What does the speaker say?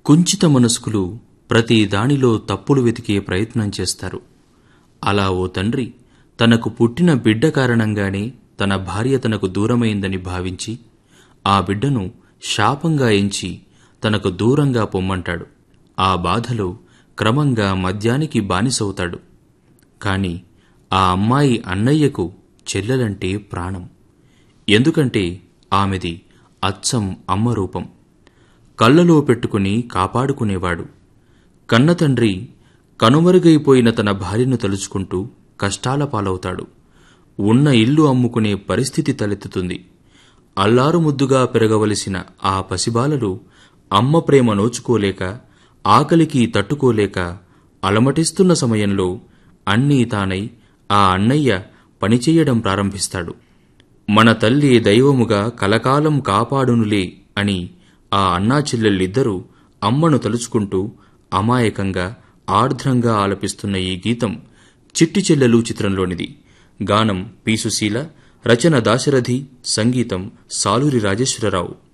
కుంచిత మనస్కులు ప్రతి దానిలో తప్పులు వెతికే ప్రయత్నం చేస్తారు అలా ఓ తండ్రి తనకు పుట్టిన బిడ్డ కారణంగానే తన భార్య తనకు దూరమైందని భావించి ఆ బిడ్డను శాపంగా ఎంచి తనకు దూరంగా పొమ్మంటాడు ఆ బాధలో క్రమంగా మద్యానికి బానిసవుతాడు కాని ఆ అమ్మాయి అన్నయ్యకు చెల్లెలంటే ప్రాణం ఎందుకంటే ఆమెది అచ్చం అమ్మ రూపం కళ్ళలో పెట్టుకుని కాపాడుకునేవాడు కన్నతండ్రి కనుమరుగైపోయిన తన భార్యను తలుచుకుంటూ కష్టాల పాలవుతాడు ఉన్న ఇల్లు అమ్ముకునే పరిస్థితి తలెత్తుతుంది అల్లారు ముద్దుగా పెరగవలసిన ఆ పసిబాలలు అమ్మ ప్రేమ నోచుకోలేక ఆకలికి తట్టుకోలేక అలమటిస్తున్న సమయంలో అన్నీ తానై ఆ అన్నయ్య పనిచేయడం ప్రారంభిస్తాడు మన తల్లి దైవముగా కలకాలం కాపాడునులే అని ఆ అన్నా చెల్లెళ్ళిద్దరూ అమ్మను తలుచుకుంటూ అమాయకంగా ఆర్ద్రంగా ఆలపిస్తున్న ఈ గీతం చిట్టి చెల్లెలు చిత్రంలోనిది గానం పి సుశీల రచన దాశరథి సంగీతం సాలూరి రాజేశ్వరరావు